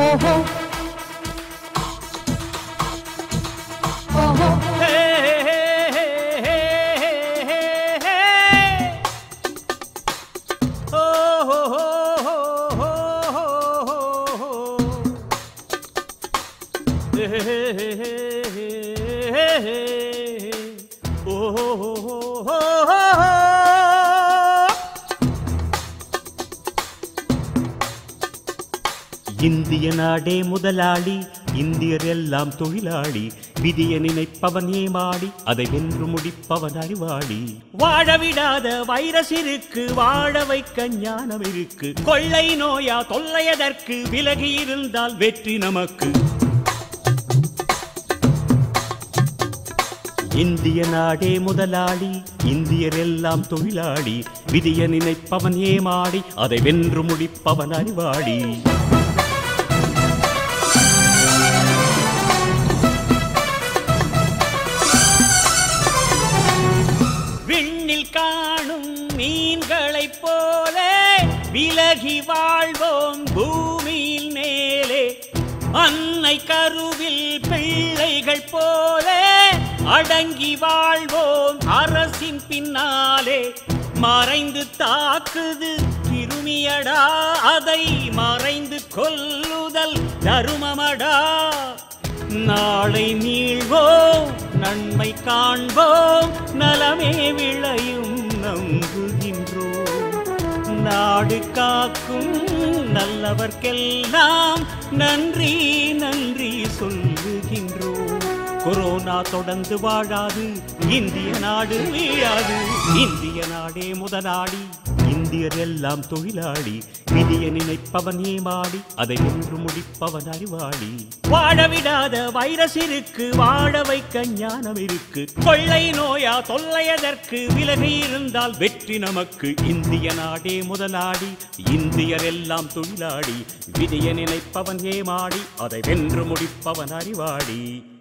ஓஹோ ஓஹோ இந்திய நாடே முதலாளி இந்தியர் எல்லாம் தொழிலாளி விதிய நினைப்பவன் ஏமாடி அதை வென்று முடிப்பவன் அறிவாளி வாழ விடாத வைரஸ் இருக்கு வாழ வைக்க ஞானம் இருக்கு கொள்ளை நோயா தொல்லையதற்கு விலகி இருந்தால் வெற்றி நமக்கு இந்திய நாடே முதலாளி இந்தியர் எல்லாம் தொழிலாளி விதிய நினைப்பவன் ஏமாடி அதை வென்று முடிப்பவன் அறிவாளி விண்ணில் காணும் மீன்களைப் போல விலகி வாழ்வோம் பூமியில் மேலே அன்னை கருவில் பிள்ளைகள் போல அடங்கி வாழ்வோம் அரசின் பின்னாலே மறைந்து தாக்குது கிருமியடா அதை மறைந்து கொல்லுதல் தருமமடா நாளை மீள்வோம் நன்மை காண்போம் நலமே விளையும் நம்புகின்றோம் நாடு காக்கும் நல்லவர்க்கெல்லாம் நன்றி நன்றி சொல்லுகின்றோம் கொரோனா தொடர்ந்து வாழாது இந்திய நாடு வீழாது இந்திய நாடே முதலாளி இந்தியர் எல்லாம் தொழிலாளி விதிய நினைப்பவன் ஏமாடி அதை வென்று முடிப்பவன் அறிவாளி வாழ விடாத வைரஸ் இருக்கு வாழ வைக்க ஞானம் இருக்கு கொள்ளை நோயா தொல்லையதற்கு விலகி இருந்தால் வெற்றி நமக்கு இந்திய நாடே முதலாளி இந்தியர் எல்லாம் தொழிலாளி விதிய நினைப்பவன் ஏமாடி அதை வென்று முடிப்பவன் அறிவாளி